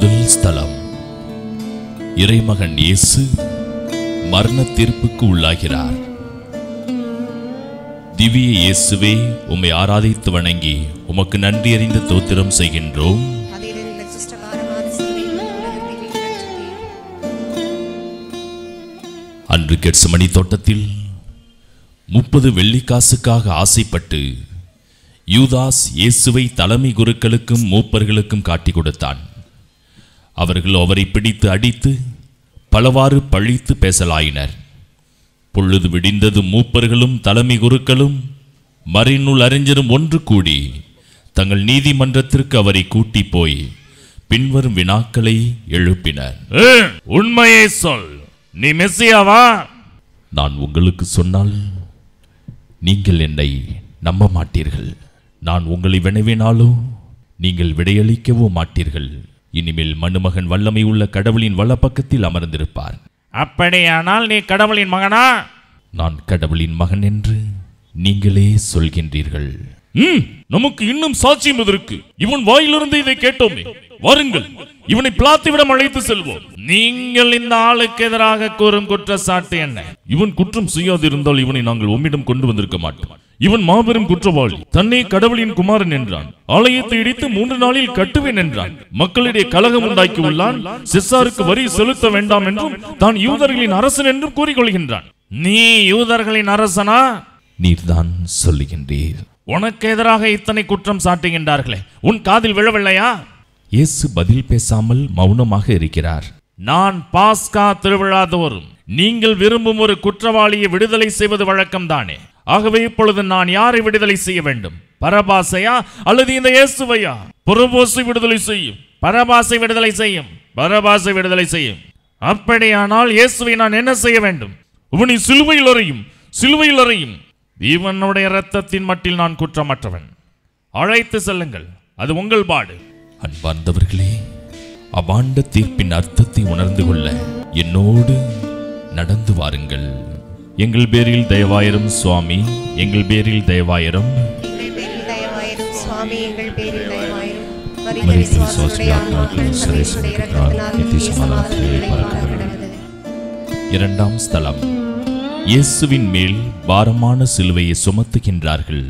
முதல் ஸ்தலம் இறைமகன் இயேசு மரண தீர்ப்புக்கு உள்ளாகிறார் திவ்ய இயேசுவே உம்மை ஆராதித்து வணங்கி உமக்கு நன்றி அறிந்த தோத்திரம் செய்கின்றோம் அதிலிருந்து சிஷ்டகாரமான சிலுவையில் உலகத்தை மீட்டெடுத்தீர். அன்று கெட்சமணி தோட்டத்தில் முப்பது வெள்ளிக்காசுக்காக ஆசைப்பட்டு யூதாஸ் இயேசுவை தலைமை குருக்களுக்கும் மூப்பர்களுக்கும் காட்டிக் கொடுத்தான் அவர்கள் அவரை பிடித்து அடித்து பலவாறு பழித்து பேசலாயினர் பொழுது விடிந்தது மூப்பர்களும் தலைமை குருக்களும் மறைநூல் அறிஞரும் ஒன்று கூடி தங்கள் நீதிமன்றத்திற்கு அவரை கூட்டி போய் பின்வரும் வினாக்களை எழுப்பினர் உண்மையை சொல் நீ மெஸ்ஸியாவா நான் உங்களுக்கு சொன்னால் நீங்கள் என்னை நம்ப மாட்டீர்கள் நான் உங்களை வினவினாலோ நீங்கள் விடையளிக்கவோ மாட்டீர்கள் இனிமேல் மனுமகன் வல்லமை உள்ள கடவுளின் வலப்பக்கத்தில் அமர்ந்திருப்பார் அப்படியானால் நீ கடவுளின் மகனா நான் கடவுளின் மகன் என்று நீங்களே சொல்கின்றீர்கள் ம் நமக்கு இன்னும் சாட்சியம் எதற்கு இவன் வாயிலிருந்து இதை கேட்டோமே வாருங்கள் இவனை பிளாத்திவிடம் அழைத்து செல்வோம் நீங்கள் இந்த ஆளுக்கு எதிராக கூறும் குற்றச்சாட்டு என்ன இவன் குற்றம் செய்யாதிருந்தால் இவனை நாங்கள் உம்மிடம் கொண்டு வந்திருக்க மாட்டோம் இவன் மாபெரும் குற்றவாளி தன்னை கடவுளின் குமாரன் என்றான் ஆலயத்தை இடித்து மூன்று நாளில் கட்டுவேன் என்றான் மக்களிடையே கலகம் உண்டாக்கி உள்ளான் செஸ்ஸாருக்கு வரி செலுத்த வேண்டாம் என்றும் தான் யூதர்களின் அரசன் என்றும் கூறிக்கொள்கின்றான் நீ யூதர்களின் அரசனா நீர்தான் சொல்லுகின்றீர் உனக்கு எதிராக இத்தனை குற்றம் சாட்டுகின்றார்களே உன் காதில் விழவில்லையா இயேசு பதில் பேசாமல் மௌனமாக இருக்கிறார் நான் பாஸ்கா திருவிழா தோறும் நீங்கள் விரும்பும் ஒரு குற்றவாளியை விடுதலை செய்வது வழக்கம்தானே ஆகவே இப்பொழுது நான் யாரை விடுதலை செய்ய வேண்டும் பரபாசையா அல்லது இந்த இயேசுவையா புறபோசை விடுதலை செய்யும் பரபாசை விடுதலை செய்யும் பரபாசை விடுதலை செய்யும் அப்படியானால் இயேசுவை நான் என்ன செய்ய வேண்டும் இவனை சிலுவையில் அறையும் சிலுவையில் அறையும் இவனுடைய இரத்தத்தின் மட்டில் நான் குற்றமற்றவன் அழைத்து செல்லுங்கள் அது உங்கள் பாடு அன்பார்ந்தவர்களே அவாண்ட தீர்ப்பின் அர்த்தத்தை உணர்ந்து கொள்ள என்னோடு நடந்து வாருங்கள் எங்கள் பேரில் தயவாயிரம் சுவாமி எங்கள் பேரில் தயவாயிரம் எங்கள் பேரில் தயவாயிரும் சுவாமி எங்கள் பேரில் தயவாயிரும் மரித்த மரித்த விசுவாசிகளுடைய விசுவாசிகளுடைய ஆன்மாக்கள் ஆன்மாக்கள் சர்வேசுடைய இரத்தத்தினால் நித்திய நித்திய சமாதானத்திலே சமாதானத்திலே பார்க்கப்படுகிறது இரண்டாம் ஸ்தலம் இயேசுவின் மேல் பாரமான சிலுவையை சுமத்துகின்றார்கள்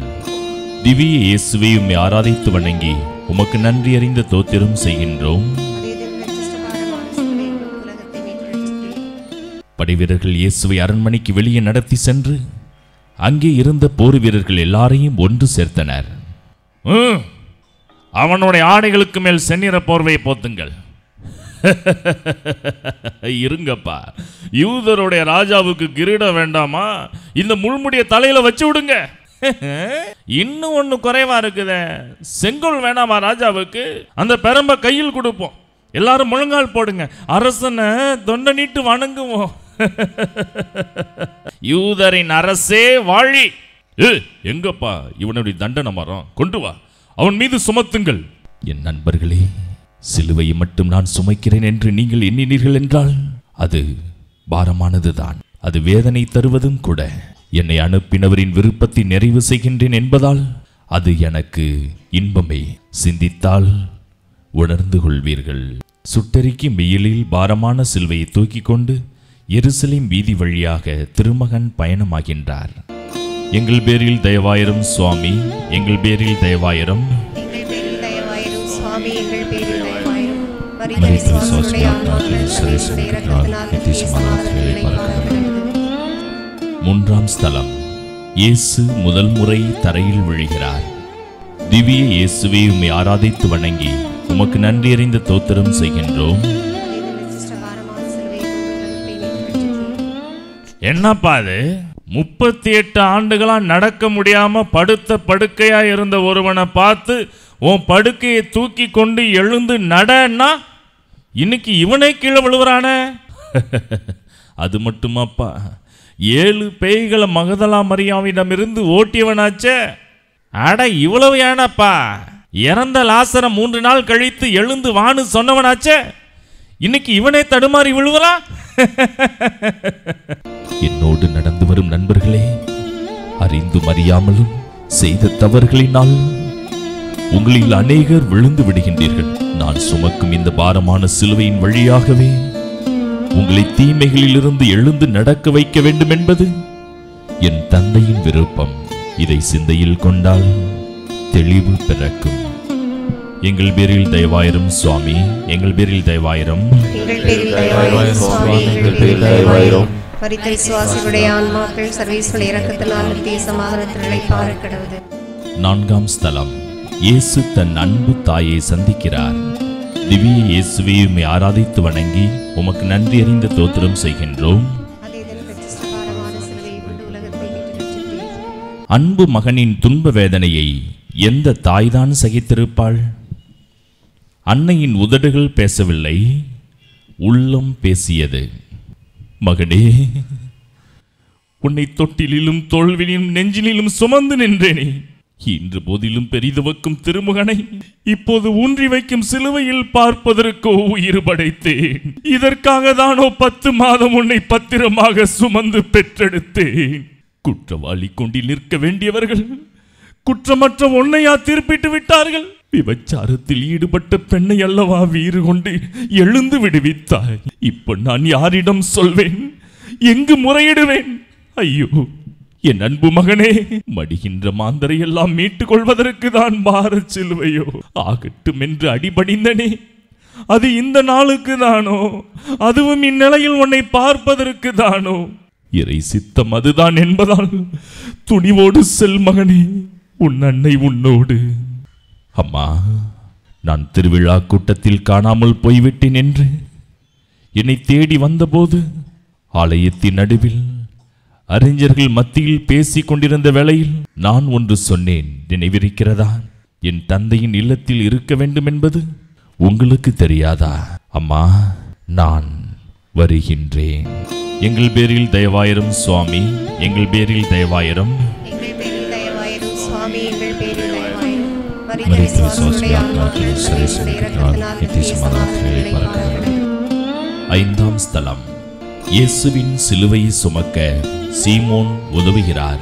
திவ்ய இயேசுவை உம்மை ஆராதித்து வணங்கி உமக்கு நன்றி அறிந்த தோத்திரம் செய்கின்றோம் அதிலிருந்து சிஷ்டகாரமான சிலுவையில் உலகத்தை மீட்டெடுத்தீர். படைவீரர்கள் இயேசுவை அரண்மனைக்கு வெளியே நடத்தி சென்று அங்கே இருந்த போர் வீரர்கள் எல்லாரையும் ஒன்று சேர்த்தனர் ம், அவனுடைய ஆடைகளுக்கு மேல் செந்நிற போர்வையை போத்துங்கள் இருங்கப்பா யூதருடைய ராஜாவுக்கு கிரீடம் வேண்டாமா இந்த முள்முடிய தலையில வச்சு விடுங்க இன்னும் ஒண்ணு குறைவா இருக்குதே செங்கோல் வேணாமா ராஜாவுக்கு அந்த பெரம்ப கையில் கொடுப்போம் எல்லாரும் முழங்கால் போடுங்க அரசனை தொண்டை நீட்டு வணங்குவோம் யூதரின் அரசே வாழி ஏ எங்கப்பா இவனுடைய தண்டனை மரம் கொண்டு வா அவன் மீது சுமத்துங்கள் என் நண்பர்களே சிலுவையை மட்டும் நான் சுமைக்கிறேன் என்று நீங்கள் எண்ணினீர்கள் என்றால் அது பாரமானதுதான் அது வேதனை தருவதும் கூட என்னை அனுப்பினவரின் விருப்பத்தை நிறைவு செய்கின்றேன் என்பதால் அது எனக்கு இன்பமே சிந்தித்தால் உணர்ந்து கொள்வீர்கள் சுட்டெரிக்கு வெயிலில் பாரமான சிலுவையை தூக்கிக் கொண்டு எருசலேம் வீதி வழியாக திருமகன் பயணமாகின்றார் எங்கள் பேரில் தயவாயிரம் சுவாமி எங்கள் பேரில் தயவாயிரம் எங்கள் பேரில் தயவாயிரும் சுவாமி எங்கள் பேரில் தயவாயிரும் மரித்த மரித்த விசுவாசிகளுடைய விசுவாசிகளுடைய ஆன்மாக்கள் ஆன்மாக்கள் சர்வேசுடைய இரத்தத்தினால் இரத்தத்தினால் நித்திய நித்திய சமாதானத்திலே சமாதானத்திலே பார்க்கப்படுகிறது மூன்றாம் ஸ்தலம் இயேசு முதல் முறை தரையில் விழுகிறார் திவ்ய இயேசுவை உம்மை ஆராதித்து வணங்கி உமக்கு நன்றி அறிந்த தோத்திரம் செய்கின்றோம் அதிலிருந்து சிஷ்டகாரமான சிலுவையில் உலகத்தை மீட்டெடுத்தீர். என்னப்பா அது முப்பத்தி எட்டு ஆண்டுகளா நடக்க முடியாம படுத்த படுக்கையா இருந்த ஒருவனை பார்த்து உன் படுக்கையை தூக்கி கொண்டு எழுந்து நடன்னா இன்னைக்கு இவனே கீழே விழுவுறானே அது மட்டுமாப்பா ஏழு பேய்களை மகதலா மரியாவிடமிருந்து ஓட்டியவனாச்சே அட இவ்வளவு ஏனப்பா இறந்த லாசரம் மூன்று நாள் கழித்து எழுந்து வான்னு சொன்னவனாச்சே இன்னைக்கு இவனே தடுமாறி விழுவலாம் என்னோடு நடந்து வரும் நண்பர்களே அறிந்தும் அறியாமலும் செய்த தவறுகளினால் உங்களில் அநேகர் விழுந்து விடுகின்றீர்கள் நான் சுமக்கும் இந்த பாரமான சிலுவையின் வழியாகவே உங்களை தீமைகளிலிருந்து எழுந்து நடக்க வைக்க வேண்டும் என்பது என் தந்தையின் விருப்பம் இதை சிந்தையில் கொண்டால் தெளிவு பிறக்கும் எங்கள் பேரில் தயவாயிரம் சுவாமி எங்கள் பேரில் தயவாயிரம் எங்கள் பேரில் தயவாயிரும் சுவாமி எங்கள் பேரில் தயவாயிரும் மரித்த விசுவாசிகளுடைய ஆன்மாக்கள் சர்வீஸ்வலை இறக்கத்தினால் நித்திய சமாதானத்தினை பாரக்கடவுது நான்காம் ஸ்தலம் இயேசு தன் அன்பு தாயை சந்திக்கிறார் திவ்ய இயேசுவை உம்மை ஆராதித்து வணங்கி உமக்கு நன்றி அறிந்த தோத்திரம் செய்கின்றோம் அதே தினம் பிரதிஷ்டகாரமான சிலுவையை கொண்டு உலகத்தை மீட்டு ரட்சித்தீர். அன்பு மகனின் துன்ப வேதனையை எந்த தாய்தான் சகித்திருப்பாள் அன்னையின் உதடுகள் பேசவில்லை உள்ளம் பேசியது மகனே உன்னை தொட்டிலிலும் தோல்வியிலும் நெஞ்சினிலும் சுமந்து நின்றேனே இன்று போதிலும் பெரிதுவக்கும் திருமுகனை இப்போது ஊன்றி வைக்கும் சிலுவையில் பார்ப்பதற்கோ உயிர் படைத்தேன் இதற்காக தானோ பத்து மாதம் உன்னை பத்திரமாக சுமந்து பெற்றெடுத்தேன் குற்றவாளி கொண்டில் நிற்க வேண்டியவர்கள் குற்றமற்ற உன்னையா தீர்ப்பிட்டு விட்டார்கள் விபச்சாரத்தில் ஈடுபட்ட பெண்ணை அல்லவா வீறு கொண்டு எழுந்து விடுவித்தாய் இப்ப நான் யாரிடம் சொல்வேன் எங்கு முறையிடுவேன் ஐயோ என் அன்பு மகனே மடிகின்ற மாந்தரை எல்லாம் மீட்டுக் கொள்வதற்கு தான் பாரச் சிலுவையோ ஆகட்டும் என்று அடிபணிந்தனே அது இந்த நாளுக்கு தானோ அதுவும் இந்நிலையில் உன்னை பார்ப்பதற்கு தானோ இறை சித்தம் அதுதான் என்பதால் துணிவோடு செல் மகனே உன் அன்னை உன்னோடு அம்மா நான் திருவிழா கூட்டத்தில் காணாமல் போய்விட்டேன் என்று என்னை தேடி வந்தபோது ஆலயத்தின் நடுவில் அறிஞர்கள் மத்தியில் பேசிக் கொண்டிருந்த வேளையில் நான் ஒன்று சொன்னேன் நினைவிருக்கிறதா என் தந்தையின் இல்லத்தில் இருக்க வேண்டும் என்பது உங்களுக்கு தெரியாதா அம்மா நான் வருகின்றேன் எங்கள் பேரில் தயவாயிரம் சுவாமி எங்கள் பேரில் தயவாயிரம் எங்கள் பேரில் தயவாயிரும் சுவாமி எங்கள் பேரில் தயவாயிரும் மரித்த மரித்த விசுவாசிகளுடைய விசுவாசிகளுடைய ஆன்மாக்கள் ஆன்மாக்கள் சர்வீஸ்வலை இறக்கத்தினால் நித்திய சமாதானத்தினை பாரக்கடவுது ஐந்தாம் ஸ்தலம் இயேசுவின் சிலுவையை சுமக்க சீமோன் உதவுகிறார்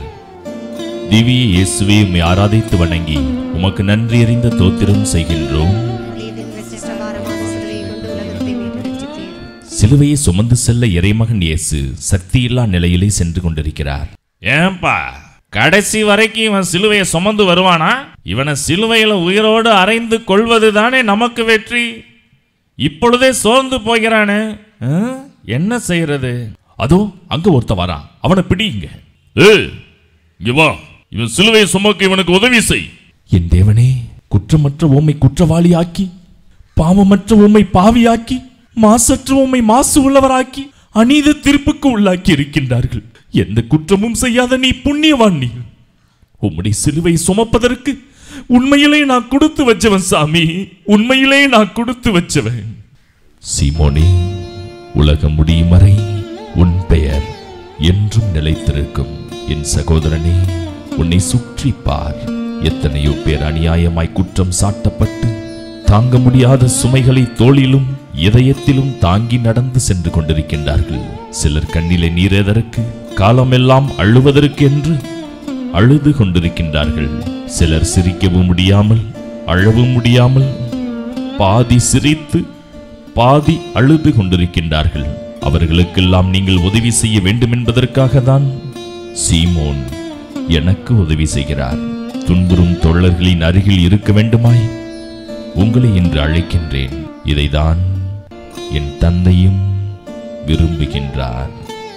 திவ்ய இயேசுவை உம்மை ஆராதித்து வணங்கி உமக்கு நன்றி அறிந்த தோத்திரம் செய்கின்றோம் நீதின் பிரதிஷ்டகாரமான சிலுவையை கொண்டு உலகத்தை மீட்டு ரட்சித்தீர். சிலுவையை சுமந்து செல்ல இறைமகன் இயேசு சக்தியில்லா நிலையிலே சென்று கொண்டிருக்கிறார் ஏன்பா கடைசி வரைக்கும் இவன் சிலுவையை சுமந்து வருவானா இவனை சிலுவையில உயிரோடு அறைந்து கொள்வது தானே நமக்கு வெற்றி இப்பொழுதே சோர்ந்து போகிறானே ஆ? என்ன செய்யறது அதோ அங்க ஒருத்த வரான் அவனை பிடிங்க ஏய் இங்க வா இவன் சிலுவையை சுமக்க இவனுக்கு உதவி செய் என் தேவனே குற்றமற்ற உம்மை குற்றவாளியாக்கி பாவமற்ற உம்மை பாவியாக்கி மாசற்ற உம்மை மாசு உள்ளவராக்கி அநீத தீர்ப்புக்கு உள்ளாக்கி இருக்கின்றார்கள் எந்த குற்றமும் செய்யாத நீ புண்ணியவான் நீ உம்முடைய சிலுவை சுமப்பதற்கு உண்மையிலே நான் கொடுத்து வச்சவன் சாமி உண்மையிலே நான் கொடுத்து வச்சவன் சீமோனே உலகம் முடியும் வரை உன் பெயர் என்றும் நிலைத்திருக்கும் என் சகோதரனே உன்னை சுற்றி பார் எத்தனையோ பேர் அநியாயமாய் குற்றம் சாட்டப்பட்டு தாங்க முடியாத சுமைகளை தோளிலும் இதயத்திலும் தாங்கி நடந்து சென்று கொண்டிருக்கின்றார்கள் சிலர் கண்ணிலே நீரெதற்கு காலமெல்லாம் அழுவதற்கு என்று அழுது கொண்டிருக்கின்றார்கள் சிலர் சிரிக்கவும் முடியாமல் அழவும் முடியாமல் பாதி சிரித்து பாதி அழுது கொண்டிருக்கின்றார்கள் அவர்களுக்கெல்லாம் நீங்கள் உதவி செய்ய வேண்டும் என்பதற்காக தான் சீமோன் எனக்கு உதவி செய்கிறார் துன்புறும் தோழர்களின் அருகில் இருக்க வேண்டுமாய் உங்களை இன்று அழைக்கின்றேன் இதைதான் என் தந்தையும் விரும்புகின்றார்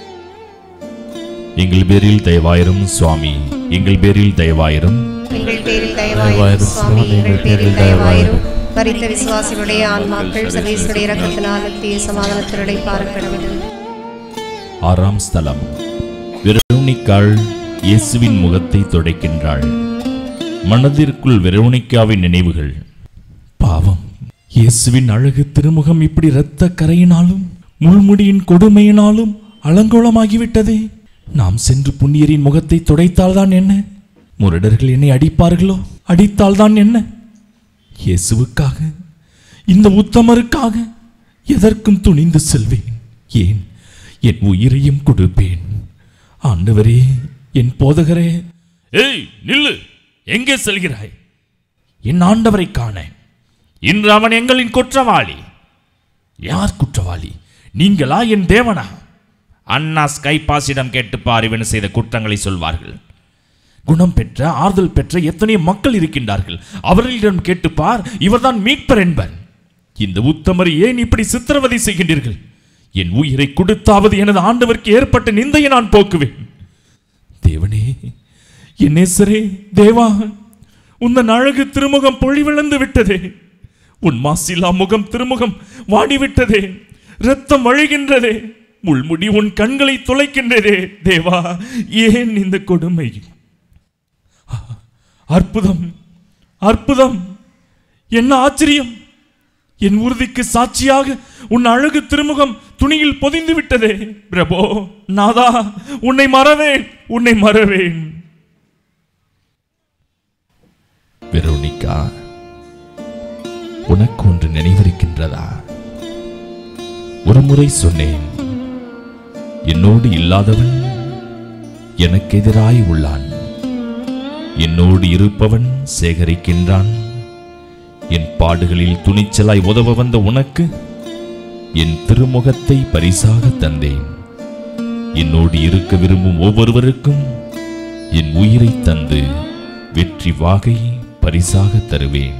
எங்கள் பேரில் தயவாயிரும் சுவாமி எங்கள் பேரில் தயவாயிரும் எங்கள் பேரில் தயவாயிரும் சுவாமி எங்கள் பேரில் தயவாயிரும் மரித்த விசுவாசிகளுடைய ஆன்மாக்கள் சர்வீஸ்வடைய இறக்கத்தினால் நித்திய சமாதானத்தினை பாரக்கடவுது ஆறாம் ஸ்தலம் வெரோனிக்காள் இயேசுவின் முகத்தை துடைக்கின்றாள் மனதிற்குள் வெரோனிக்காவின் நினைவுகள் பாவம் இயேசுவின் அழகு திருமுகம் இப்படி இரத்த கரையினாலும் முள்முடியின் கொடுமையினாலும் அலங்கோலமாகிவிட்டதே நாம் சென்று புண்ணியரின் முகத்தை துடைத்தால்தான் என்ன முரடர்கள் என்னை அடிப்பார்களோ அடித்தால்தான் என்ன இயேசுவுக்காக இந்த உத்தமருக்காக எதற்கும் துணிந்து செல்வேன் ஏன் என் உயிரையும் கொடுப்பேன் ஆண்டவரே என் போதகரே ஏய் நில்லு எங்கே செல்கிறாய் என் ஆண்டவரை காண இன்று அவன் எங்களின் குற்றவாளி யார் குற்றவாளி நீங்களா என் தேவனா அண்ணா ஸ்கைபாஸிடம் கேட்டுப்பார் இவன் செய்த குற்றங்களை சொல்வார்கள் குணம் பெற்ற ஆறுதல் பெற்ற எத்தனை மக்கள் இருக்கின்றார்கள் அவர்களிடம் கேட்டுப்பார் இவர்தான் மீட்பர் என்பர் இந்த உத்தமரை ஏன் இப்படி சித்திரவதை செய்கின்றீர்கள் என் உயிரை கொடுத்தாவது எனது ஆண்டவருக்கு ஏற்பட்ட நிந்தையை நான் போக்குவேன் தேவனே என் நேசரே தேவா உந்தன் அழகு திருமுகம் பொழிவிழந்து விட்டதே உன் மாசிலா முகம் திருமுகம் வாடிவிட்டதே ரத்தம் வழிகின்றதே முள்முடி உன் கண்களை துளைக்கின்றதே தேவா ஏன் இந்த கொடுமை அற்புதம் அற்புதம் என்ன ஆச்சரியம் என் உறுதிக்கு சாட்சியாக உன் அழகு திருமுகம் துணியில் பொதிந்து விட்டதே பிரபோ நாதா உன்னை மறவேன் உன்னை மறவேன் வெரோனிகா உனக்கு ஒன்று நினைவிருக்கின்றதா ஒரு முறை சொன்னேன் என்னோடு இல்லாதவன் எனக்கு எதிராய் உள்ளான் என்னோடு இருப்பவன் சேகரிக்கின்றான் என் பாடுகளில் துணிச்சலாய் உதவ வந்த உனக்கு என் திருமுகத்தை பரிசாக தந்தேன் என்னோடு இருக்க விரும்பும் ஒவ்வொருவருக்கும் என் உயிரை தந்து வெற்றி வாகை பரிசாக தருவேன்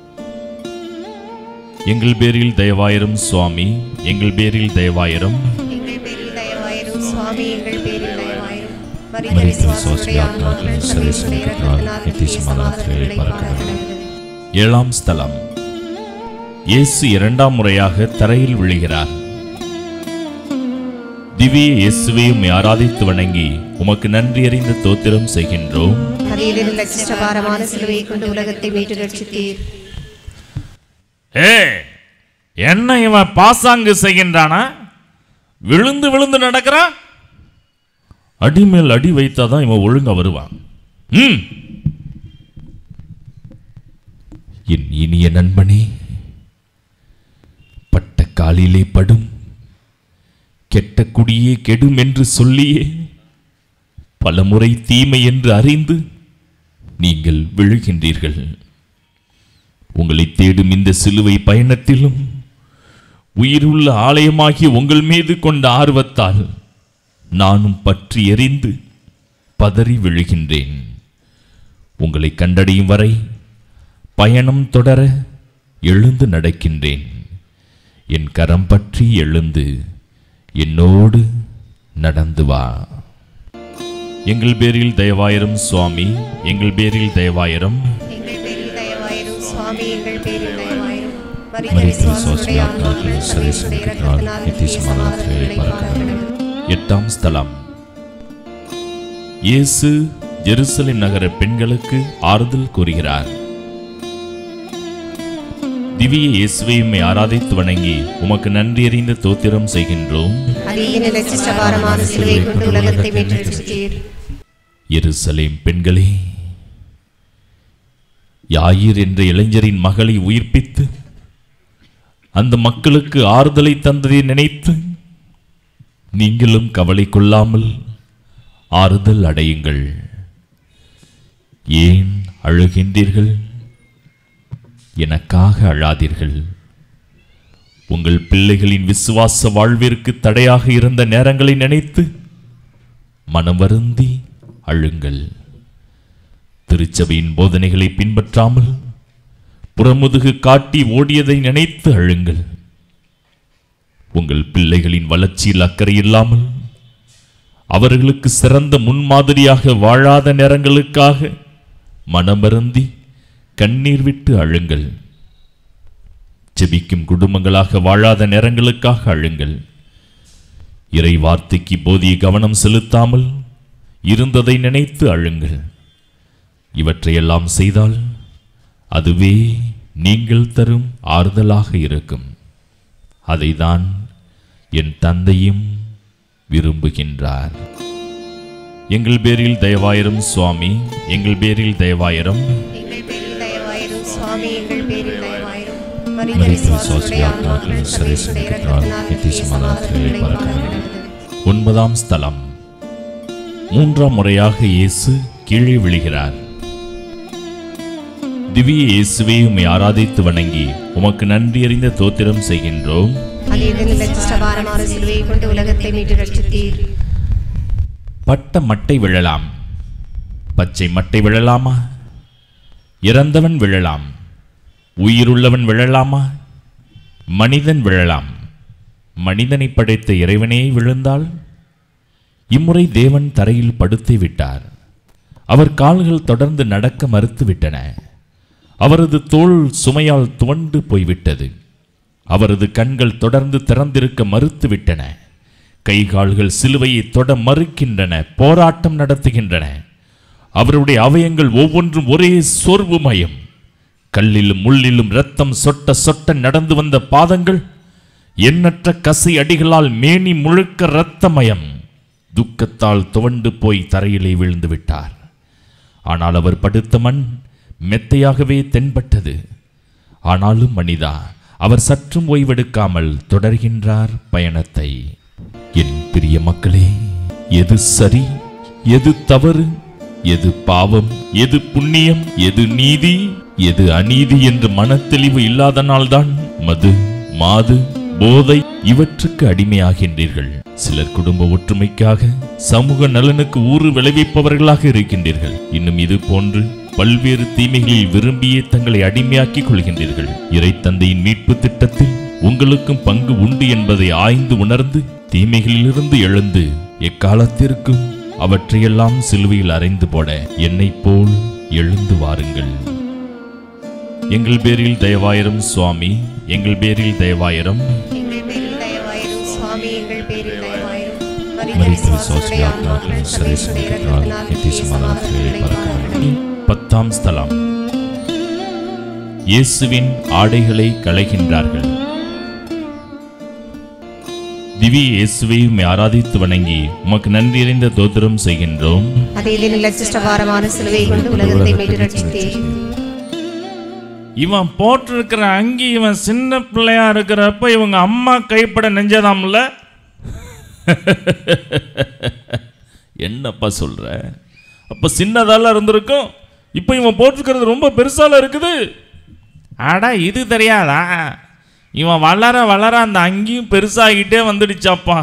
எங்கள் பேரில் தயவாயிரம் சுவாமி எங்கள் பேரில் தயவாயிரம் எங்கள் பேரில் தயவாயிரும் சுவாமி எங்கள் பேரில் தயவாயிரும் மரித்த மரித்த விசுவாசியுடைய விசுவாசியுடைய ஆன்மாக்கள் ஆன்மாக்கள் சர்வேசுடைய சர்வேசுடைய இரக்கத்தினால் நித்திய நித்திய சமாதானத்திலே சமாதானத்திலே பறக்க பறக்க ஏழாம் ஸ்தலம் இயேசு இரண்டாம் முறையாக தரையில் விழுகிறார் திவ்ய இயேசுவை உம்மை ஆராதித்து வணங்கி உமக்கு நன்றி அறிந்து தோத்திரம் செய்கின்றோம் அதிலிருந்து லட்சிஷ்டபாரமான சிலுவையை கொண்டு உலகத்தை மீட்டு ரட்சித்தீர் ஏ என்ன இவன் பாசாங்கு செய்கின்றானா விழுந்து விழுந்து நடக்கிறான் அடி மேல் அடி வைத்தாதான் இவன் ஒழுங்கா வருவான் ம் என் இனிய நண்பனே பட்ட காலிலே படும் கெட்ட குடியே கெடும் என்று சொல்லியே பலமுறை தீமை என்று அறிந்து நீங்கள் விழுகின்றீர்கள் உங்களை தேடும் இந்த சிலுவை பயணத்திலும் உயிருள்ள ஆலயமாகிய உங்கள் மீது கொண்ட ஆர்வத்தால் நானும் பற்றி எறிந்து பதறி விழுகின்றேன் உங்களை கண்டடையும் வரை பயணம் தொடர எழுந்து நடக்கின்றேன் என் கரம் பற்றி எழுந்து என்னோடு நடந்து வா எங்கள் பேரில் தயவாயிரம் சுவாமி எங்கள் பேரில் தயவாயிரம் எங்கள் பேரில் தயவாயிரும் சுவாமி எங்கள் பேரில் தயவாயிரும் மரித்த மரித்த விசுவாசியுடைய விசுவாசியுடைய ஆன்மாக்கள் ஆன்மாக்கள் சர்வேசுடைய இரக்கத்தினால் நித்திய நித்திய சமாதானத்திலே சமாதானத்திலே பறக்க பறக்க எட்டாம் ஸ்தலம் இயேசு ஜெருசலேம் நகர பெண்களுக்கு ஆறுதல் கூறுகிறார் திவ்ய இயேசுவை உம்மை ஆராதித்து வணங்கி உமக்கு நன்றி அறிந்த தோத்திரம் செய்கின்றோம் அதிலிருந்து லட்சிஷ்டபாரமான சிலுவையை கொண்டு உலகத்தை மீட்டு ரட்சித்தீர் எருசலேம் பெண்களே யாயிர் என்ற இளைஞரின் மகளை உயிர்ப்பித்து அந்த மக்களுக்கு ஆறுதலை தந்ததை நினைத்து நீங்களும் கவலை கொள்ளாமல் ஆறுதல் அடையுங்கள் ஏன் அழுகின்றீர்கள் எனக்காக அழாதீர்கள் உங்கள் பிள்ளைகளின் விசுவாச வாழ்விற்கு தடையாக இருந்த நேரங்களை நினைத்து மனம் வருந்தி அழுங்கள் திருச்சபையின் போதனைகளை பின்பற்றாமல் புறமுதுகு காட்டி ஓடியதை நினைத்து அழுங்கள் உங்கள் பிள்ளைகளின் வளர்ச்சியில் அக்கறை இல்லாமல் அவர்களுக்கு சிறந்த முன்மாதிரியாக வாழாத நேரங்களுக்காக மனமருந்தி கண்ணீர் விட்டு அழுங்கள் ஜெபிக்கும் குடும்பங்களாக வாழாத நேரங்களுக்காக அழுங்கள் இறை வார்த்தைக்கு போதிய கவனம் செலுத்தாமல் இருந்ததை நினைத்து அழுங்கள் இவற்றையெல்லாம் செய்தால் அதுவே நீங்கள் தரும் ஆறுதலாக இருக்கும் அதைதான் என் தந்தையும் விரும்புகின்றார் எங்கள் பேரில் தயவாயிரம் சுவாமி எங்கள் பேரில் தயவாயிரம் எங்கள் பேரில் தயவாயிரும் சுவாமி எங்கள் பேரில் தயவாயிரும் மரித்த மரித்த விசுவாசியுடைய விசுவாசியுடைய ஆன்மாக்கள் ஆன்மாக்கள் சர்வேசுடைய சர்வேசுடைய இரக்கத்தினால் இரக்கத்தினால் நித்திய நித்திய சமாதானத்திலே சமாதானத்திலே பறக்க பறக்க ஒன்பதாம் ஸ்தலம் மூன்றாம் முறையாக இயேசு கீழே விழுகிறார் திவ்ய இயேசுவே உம்மை ஆராதித்து வணங்கி உமக்கு நன்றி அறிந்த தோத்திரம் செய்கின்றோம் அதே தினம் லட்சஸ்டபாரமான சிலுவையை கொண்டு உலகத்தை மீட்டு ரட்சித்தீர் பட்ட மட்டை விழலாம் பச்சை மட்டை விழலாமா இறந்தவன் விழலாம் உயிருள்ளவன் விழலாமா மனிதன் விழலாம் மனிதனை படைத்த இறைவனே விழுந்தால் இம்முறை தேவன் தரையில் படுத்து விட்டார் அவர் கால்கள் தொடர்ந்து நடக்க மறுத்துவிட்டன அவரது தோள் சுமையால் துவண்டு போய்விட்டது அவரது கண்கள் தொடர்ந்து திறந்திருக்க மறுத்துவிட்டன கை கால்கள் சிலுவையை தொட மறுக்கின்றன போராட்டம் நடத்துகின்றன அவருடைய அவயங்கள் ஒவ்வொன்றும் ஒரே சோர்வு மயம் கல்லிலும் முள்ளிலும் இரத்தம் சொட்ட சொட்ட நடந்து வந்த பாதங்கள் எண்ணற்ற கசை அடிகளால் மேனி முழுக்க இரத்தமயம் துக்கத்தால் துவண்டு போய் தரையிலே விழுந்து விட்டார் ஆனால் அவர் படுத்த மண் மெத்தையாகவே தென்பட்டது ஆனாலும் மனிதா அவர் சற்றும் ஓய்வெடுக்காமல் தொடர்கின்றார் பயணத்தை என் பிரிய மக்களே எது சரி எது தவறு எது பாவம் எது புண்ணியம் எது நீதி எது அநீதி என்று மனத்தெளிவு இல்லாதனால்தான் மது மாது போதை இவற்றுக்கு அடிமையாகின்றீர்கள் சிலர் குடும்ப ஒற்றுமைக்காக சமூக நலனுக்கு ஊறு விளைவிப்பவர்களாக இருக்கின்றீர்கள் இன்னும் இது போன்று பல்வேறு தீமைகளில் விரும்பியே தங்களை அடிமையாக்கிக் கொள்கின்றீர்கள் இறைத்தந்தையின் மீட்பு திட்டத்தில் உங்களுக்கும் பங்கு உண்டு என்பதை ஆய்ந்து உணர்ந்து தீமைகளிலிருந்து எழுந்து எக்காலத்திற்கும் அவற்றையெல்லாம் சிலுவையில் அறைந்து போட என்னைப் போல் எழுந்து வாருங்கள் எங்கள் பேரில் தயவாயிரம் சுவாமி எங்கள் பேரில் தயவாயிரம் எங்கள் பேரில் தயவாயிரும் சுவாமி எங்கள் பேரில் தயவாயிரும் மரித்த மரித்த விசுவாசிய விசுவாசியுடைய ஆத்மாக்கள் ஆன்மாக்கள் சரீசனுடைய சரீசுடைய நித்திய இரத்தத்தினால் சமாதானத்திலே நித்திய பறக்கட்டும். சமாதானத்திலே பத்தாம் ஸ்தலம் இயேசுவின் ஆடைகளை களைகின்றார்கள் திவ்ய இயேசுவை உம்மை ஆராதித்து வணங்கி உமக்கு நன்றி அறிந்த தோத்திரம் செய்கின்றோம் அதே தினம் லட்சஸ்டபாரமான சிலுவையை கொண்டு உலகத்தை மீட்டு ரட்சித்தீர் இவன் போட்டிருக்கிற அங்கி இவன் சின்ன பிள்ளையா இருக்கிறப்ப இவங்க அம்மா கைப்பட நெஞ்சதாம்ல என்னப்பா சொல்ற அப்ப சின்னதால இருந்திருக்கும் இப்போ இவன் போட்டிருக்கிறது ரொம்ப பெருசால இருக்குது அடா இது தெரியாதா இவன் வளர வளர அந்த அங்கியும் பெருசாகிட்டே வந்துடுச்சாப்பா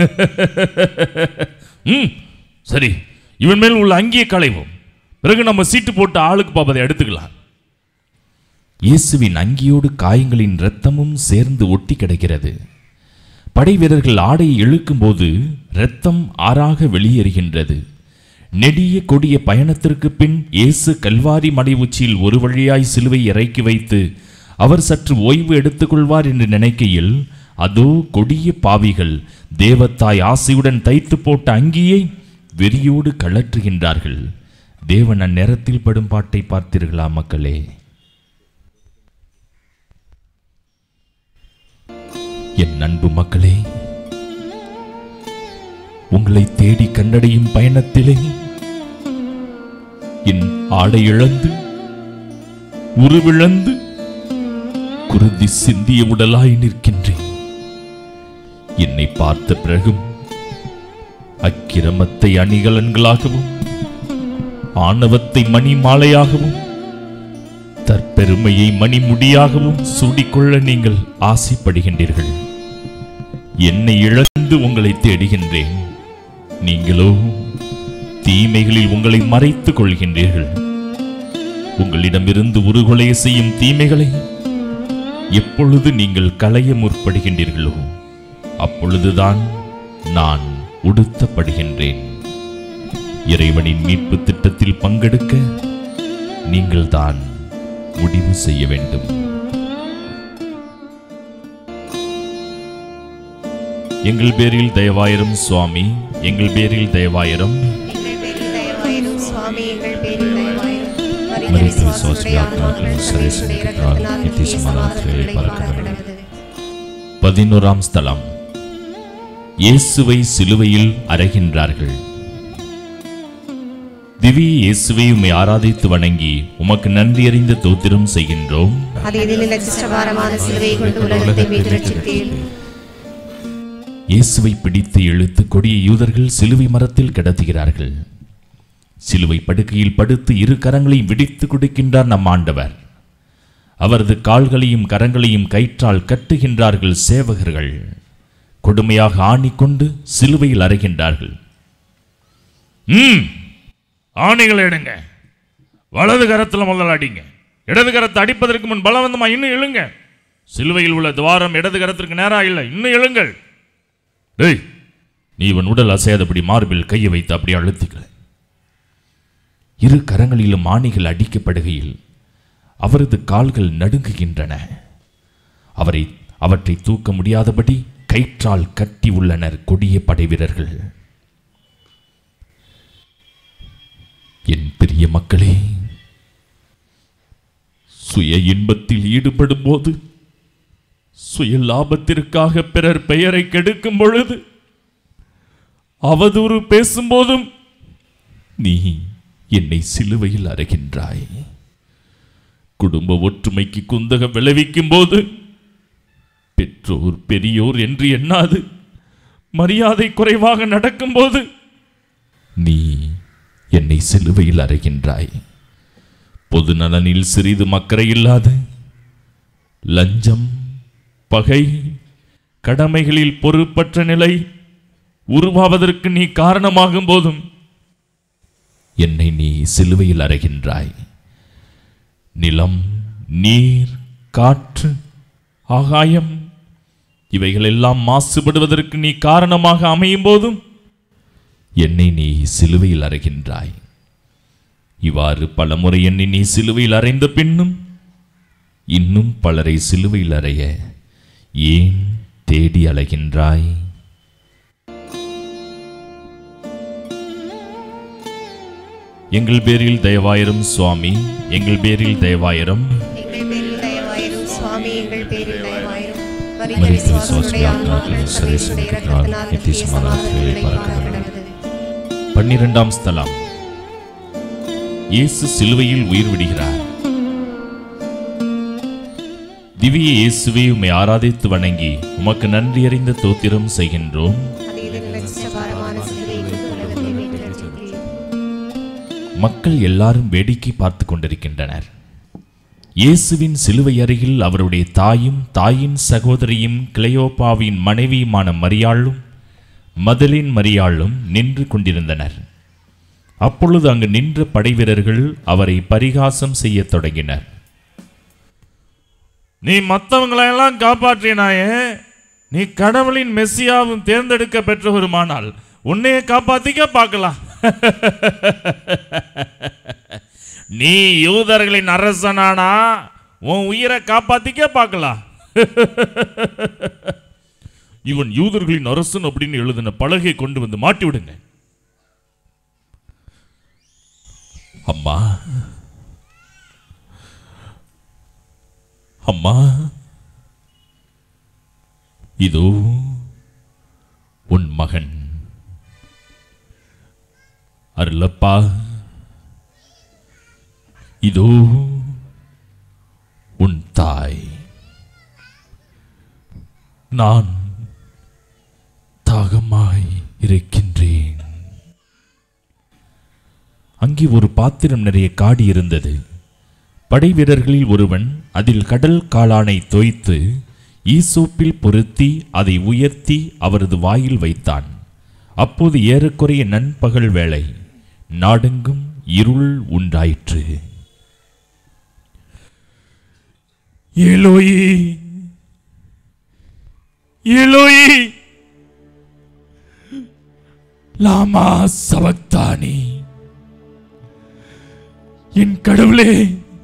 ம் சரி இவன் மேல் உள்ள அங்கியை களைவோம் பிறகு நம்ம சீட்டு போட்டு ஆளுக்கு பாப்பதை எடுத்துக்கலாம் இயேசுவின் அங்கியோடு காயங்களின் இரத்தமும் சேர்ந்து ஒட்டி கிடக்கிறது படை வீரர்கள் ஆடையை இழுக்கும்போது இரத்தம் ஆறாக வெளியேறுகின்றது நெடிய கொடிய பயணத்திற்கு பின் இயேசு கல்வாரி மலை உச்சியில் ஒரு வழியாய் சிலுவை இறக்கி வைத்து அவர் சற்று ஓய்வு எடுத்துக்கொள்வார் என்று நினைக்கையில் அதோ கொடிய பாவிகள் தேவத்தாய் ஆசையுடன் தைத்து போட்ட அங்கியை வெறியோடு கழற்றுகின்றார்கள் தேவன் அந்நேரத்தில் படும் பாட்டை பார்த்தீர்களா மக்களே என் அன்பு மக்களே உங்களை தேடி கண்டடையும் பயணத்திலே என் ஆடை இழந்து உருவிழந்து குருதி சிந்திய உடலாய் நிற்கின்றேன் என்னை பார்த்த பிறகும் அக்கிரமத்தை அணிகலன்களாகவும் ஆணவத்தை மணி மாலையாகவும் தற்பெருமையை மணிமுடியாகவும் சூடிக்கொள்ள நீங்கள் ஆசைப்படுகின்றீர்கள் என்னை இழந்து உங்களை தேடுகின்றேன் நீங்களோ தீமைகளில் உங்களை மறைத்துக் கொள்கின்றீர்கள் உங்களிடமிருந்து உருகொலை செய்யும் தீமைகளை எப்பொழுது நீங்கள் களைய முற்படுகின்றீர்களோ அப்பொழுதுதான் நான் உடுத்தப்படுகின்றேன் இறைவனின் மீட்பு திட்டத்தில் பங்கெடுக்க நீங்கள்தான் முடிவு செய்ய வேண்டும் எங்கள் பேரில் தயவாயிரம் சுவாமி எங்கள் பேரில் தயவாயிரம் எங்கள் பேரில் தயவாயிரும் சுவாமி எங்கள் பேரில் தயவாயிரும் மரித்த மரித்த விசுவாசியுடைய விசுவாசியுடைய ஆன்மாக்கள் ஆத்மாக்கள் சரீசுடைய சரீசுடைய இரத்தத்தினால் நித்திய நித்திய சமாதானத்திலே சமாதானத்திலே பறக்கட்டும். பறக்கடவது பதினோராம் ஸ்தலம் இயேசுவை சிலுவையில் அறைகின்றார்கள் திவ்ய இயேசுவை உம்மை ஆராதித்து வணங்கி உமக்கு நன்றி அறிந்த தோத்திரம் செய்கின்றோம் அதே தினம் லட்சஸ்டபாரமான சிலுவையை கொண்டு உலகத்தை மீட்டு ரட்சித்தீர் இயேசுவை பிடித்து இழுத்து கொடிய யூதர்கள் சிலுவை மரத்தில் கிடத்துகிறார்கள் சிலுவை படுக்கையில் படுத்து இரு கரங்களையும் விடித்து கொடுக்கின்றார் நம் ஆண்டவர் அவரது கால்களையும் கரங்களையும் கயிற்றால் கட்டுகின்றார்கள் சேவகர்கள் கொடுமையாக ஆணிக்கொண்டு சிலுவையில் அறைகின்றார்கள் ம் ஆணைகளை எடுங்க வலது கரத்தில் முதல்ல அடிங்க இடது கரத்தை அடிப்பதற்கு முன் பலவந்தமா இன்னும் எழுங்க சிலுவையில் உள்ள துவாரம் இடது கரத்திற்கு நேரா இல்லை இன்னும் எழுங்கள் டேய் நீ இவன் உடல் அசையாதபடி மார்பில் கையை வைத்து அப்படியே அழுத்திக்கல இரு கரங்களிலும் ஆணிகள் அடிக்கப்படுகையில் அவரது கால்கள் நடுங்குகின்றன அவரை அவற்றை தூக்க முடியாதபடி கயிற்றால் கட்டி உள்ளனர் கொடிய படைவீரர்கள் என் பெரிய மக்களே சுய இன்பத்தில் ஈடுபடும் போது சுய லாபத்திற்காக பிறர் பெயரை கெடுக்கும் பொழுது அவதூறு பேசும்போதும் நீ என்னை சிலுவையில் அறைகின்றாய் குடும்ப ஒற்றுமைக்கு குந்தகம் விளைவிக்கும் போது பெற்றோர் பெரியோர் என்று எண்ணாது மரியாதை குறைவாக நடக்கும்போது நீ என்னை சிலுவையில் அறைகின்றாய் பொது நலனில் சிறிது மக்கறை இல்லாது லஞ்சம் பகை கடமைகளில் பொறுப்பற்ற நிலை உருவாவதற்கு நீ காரணமாகும் போதும் என்னை நீ சிலுவையில் அறைகின்றாய் நிலம் நீர் காற்று ஆகாயம் இவைகளெல்லாம் மாசுபடுவதற்கு நீ காரணமாக அமையும் போதும் என்னை நீ சிலுவையில் அறைகின்றாய் இவ்வாறு பலமுறை என்னை நீ சிலுவையில் அறைந்த பின்னும் இன்னும் பலரை சிலுவையில் அறைய ஏன் தேடி அலைகின்றாய் எங்கள் பேரில் தயவாயிரும் சுவாமி எங்கள் பேரில் தயவாயிரும் எங்கள் பேரில் தயவாயிரும் சுவாமி எங்கள் பேரில் தயவாயிரும் மரித்த மரித்த விசுவாசிகளுடைய விசுவாசிகளுடைய ஆன்மாக்கள் ஆன்மாக்கள் சரீரத்தின் சரீரத்தின் இரக்கத்தினால் இரக்கத்தினால் நித்திய நித்திய சமாதானத்திலே சமாதானத்திலே பறக்க பறக்க கடவுது. கடவுது. பன்னிரெண்டாம் ஸ்தலம் இயேசு சிலுவையில் உயிர் விடுகிறார் திவ்ய இயேசுவே உம்மை ஆராதித்து வணங்கி உமக்கு நன்றி அறிந்த தோத்திரம் செய்கின்றோம் அது இதன் லட்சபாரமான சிலுவையை உலகத்தை மீட்டு ரட்சித்தீர். மக்கள் எல்லாரும் வேடிக்கை பார்த்து கொண்டிருக்கின்றனர் இயேசுவின் சிலுவை அருகில் அவருடைய தாயும் தாயின் சகோதரியும் கிளையோப்பாவின் மனைவியுமான மரியாளும் மதலின் மரியாளும் நின்று கொண்டிருந்தனர் அப்பொழுது அங்கு நின்ற படைவீரர்கள் அவரை பரிகாசம் செய்யத் தொடங்கினர் நீ மற்றவங்களெல்லாம் காப்பாற்றினாயே நீ கடவுளின் மெஸ்ஸியாவும் தேர்ந்தெடுக்க பெற்றவருமானால் உன்னைய காப்பாத்திக்க பார்க்கலாம் நீ யூதர்களின் அரசனானா உன் உயிரை காப்பாத்திக்க பார்க்கலாம் இவன் யூதர்களின் அரசன் அப்படின்னு எழுதின பலகை கொண்டு வந்து மாட்டி விடுங்க அம்மா அம்மா இதோ உன் மகன் அருளப்பா இதோ உன் தாய் நான் தாகமாய் இருக்கின்றேன் அங்கே ஒரு பாத்திரம் நிறைய காடி இருந்தது படை வீரர்களில் ஒருவன் அதில் கடல் காளானை தோய்த்து ஈசோப்பில் பொருத்தி அதை உயர்த்தி அவரது வாயில் வைத்தான் அப்போது ஏறக்குறைய நண்பகல் வேளை நாடெங்கும் இருள் உண்டாயிற்று ஏலோயி ஏலோயி லாமா சவக்தானி என் கடவுளே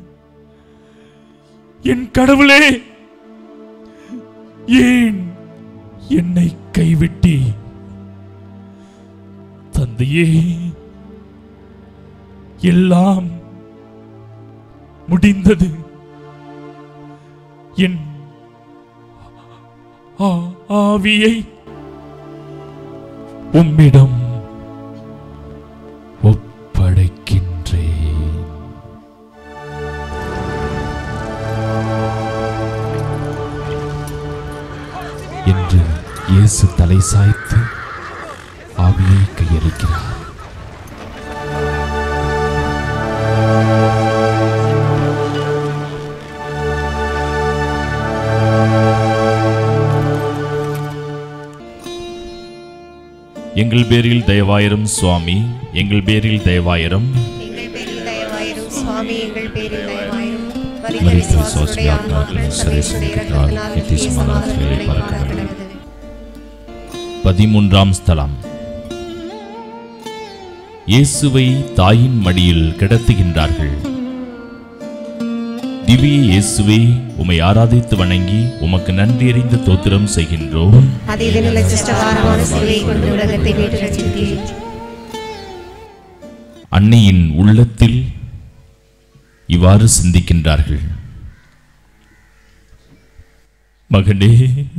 என் கடவுளே ஏன் என்னை கைவிட்டி தந்தையே எல்லாம் முடிந்தது என் ஆ- ஆவியை உம்மிடம் ஒப்படைக்கின்றேன் என்று இயேசு தலை சாய்த்து ஆவியை கையளிக்கிறார் எங்கள் பேரில் தயவாயிரம் சுவாமி எங்கள் பேரில் தயவாயிரம் எங்கள் பேரில் தயவாயிரும் சுவாமி எங்கள் பேரில் தயவாயிரும் மரித்த மரித்த விசுவாசிகளுடைய விசுவாசிகளுடைய ஆத்மாக்களின் ஆன்மாக்கள் சரீரத்தின் சரீரத்தின் இரக்கத்தினால் இரக்கத்தினால் நித்திய நித்திய சமாதானத்திலே சமாதானத்திலே பறக்க பறக்க கடவுது. கடவுது. பதிமூன்றாம் ஸ்தலம் இயேசுவை தாயின் மடியில் கிடத்துகின்றார்கள் திவ்ய இயேசுவே உம்மை ஆராதித்து வணங்கி உமக்கு நன்றி அறிந்த தோத்திரம் செய்கின்றோம் அதிதினில் சிஷ்டகாரமான சிலுவை கொண்டு உலகத்தை மீட்டு ரசித்தீர் அன்னையின் உள்ளத்தில் இவ்வாறு சிந்திக்கின்றார்கள் மகனே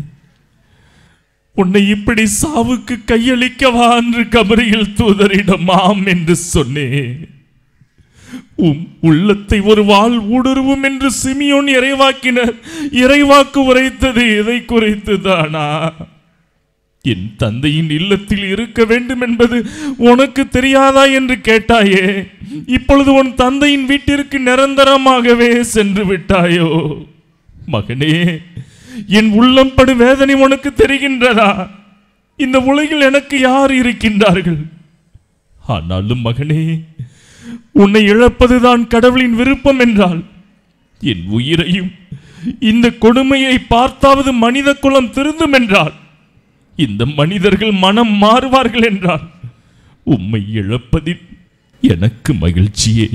உன்னை இப்படி சாவுக்கு கையளிக்கவா என்று கபரியில் தூதரிடம் ஆம் என்று சொன்னேன் உம் உள்ளத்தை ஒரு வாள் ஊடுருவும் என்று சிமியோன் இறைவாக்கினர் இறைவாக்கு உரைத்தது எதை குறித்து தானா என் தந்தையின் இல்லத்தில் இருக்க வேண்டும் என்பது உனக்கு தெரியாதா என்று கேட்டாயே இப்பொழுது உன் தந்தையின் வீட்டிற்கு நிரந்தரமாகவே சென்று விட்டாயோ மகனே என் உள்ளம் படு வேதனை உனக்கு தெரிகின்றதா இந்த உலகில் எனக்கு யார் இருக்கின்றார்கள் ஆனாலும் மகனே உன்னை இழப்பதுதான் கடவுளின் விருப்பம் என்றால் என் உயிரையும் இந்த கொடுமையை பார்த்தாவது மனித குலம் திருந்தும் என்றால் இந்த மனிதர்கள் மனம் மாறுவார்கள் என்றால் உம்மை இழப்பதில் எனக்கு மகிழ்ச்சியே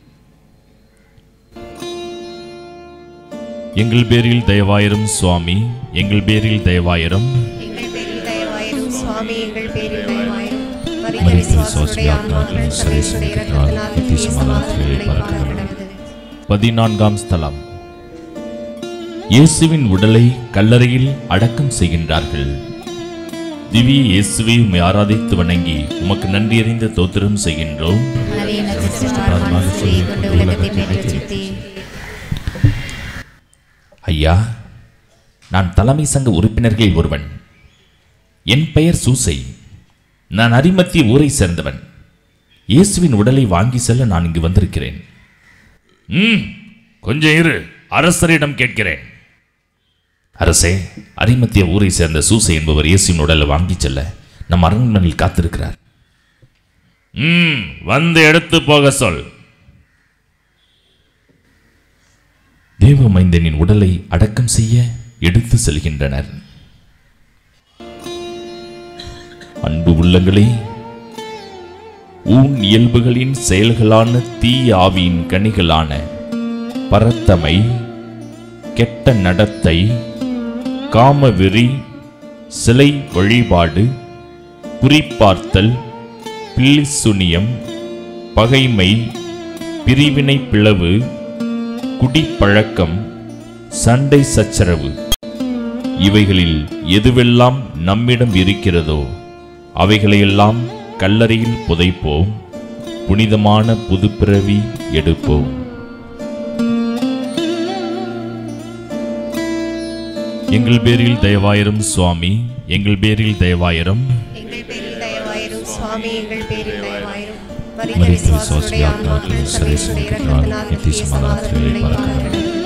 எங்கள் பேரில் தயவாயிரம் சுவாமி எங்கள் பேரில் தயவாயிரம் எங்கள் பேரில் தயவாயிரும் சுவாமி எங்கள் பேரில் தயவாயிரும் மரித்த மரித்த விசுவாசிகளுடைய விசுவாசிகளுடைய ஆன்மாக்கள் ஆத்மாக்களின் சரீரத்தின் இரக்கத்தினால் இரக்கத்தினால் நித்திய நித்திய சமாதானத்திலே சமாதானத்திலே பறக்க பறக்க கடவுது. கடவுது. பதினான்காம் ஸ்தலம் இயேசுவின் உடலை கல்லறையில் அடக்கம் செய்கின்றார்கள் திவ்ய இயேசுவை உம்மை ஆராதித்து வணங்கி உமக்கு நன்றி அறிந்த தோத்திரம் செய்கின்றோம் அதிதினில் சிஷ்டகாரமான சிலுவை கொண்டு உலகத்தை மீட்டு ரசித்தீர் ஐயா நான் தலைமை சங்க உறுப்பினர்களில் ஒருவன் என் பெயர் சூசை நான் அரிமத்திய ஊரை சேர்ந்தவன் இயேசுவின் உடலை வாங்கி செல்ல நான் இங்கு வந்திருக்கிறேன் ம் கொஞ்சம் இரு அரசரிடம் கேட்கிறேன் அரசே அரிமத்திய ஊரை சேர்ந்த சூசை என்பவர் இயேசுவின் உடலை வாங்கிச் செல்ல நம் அரண்மனையில் காத்திருக்கிறார் ம் வந்து எடுத்து போக சொல் தேவமைந்தனின் உடலை அடக்கம் செய்ய எடுத்து செல்கின்றனர் அன்பு உள்ளங்களே ஊன் இயல்புகளின் செயல்களான தீய ஆவியின் கனிகளான பரத்தமை கெட்ட நடத்தை காமவெறி சிலை வழிபாடு குறிப்பார்த்தல் பில்லிசுனியம் பகைமை பிரிவினை பிளவு குடிப்பழக்கம் சண்டை சச்சரவு இவைகளில் எதுவெல்லாம் நம்மிடம் இருக்கிறதோ அவைகளையெல்லாம் கல்லறையில் புதைப்போம் புனிதமான புதுப்பிறவி எடுப்போம் எங்கள் பேரில் தயவாயிரம் சுவாமி எங்கள் பேரில் தயவாயிரம் எங்கள் பேரில் தயவாயிரும் சுவாமி எங்கள் பேரில் தயவாயிரும் மரித்த மரித்த விசுவாசிகளுடைய விசுவாசிகளுடைய ஆன்மாக்கள் ஆத்மாக்களின் சரீரத்தின் சரீரத்தின் இரக்கத்தினால் நித்திய சமாதானத்திலே பறக்க கடவுது.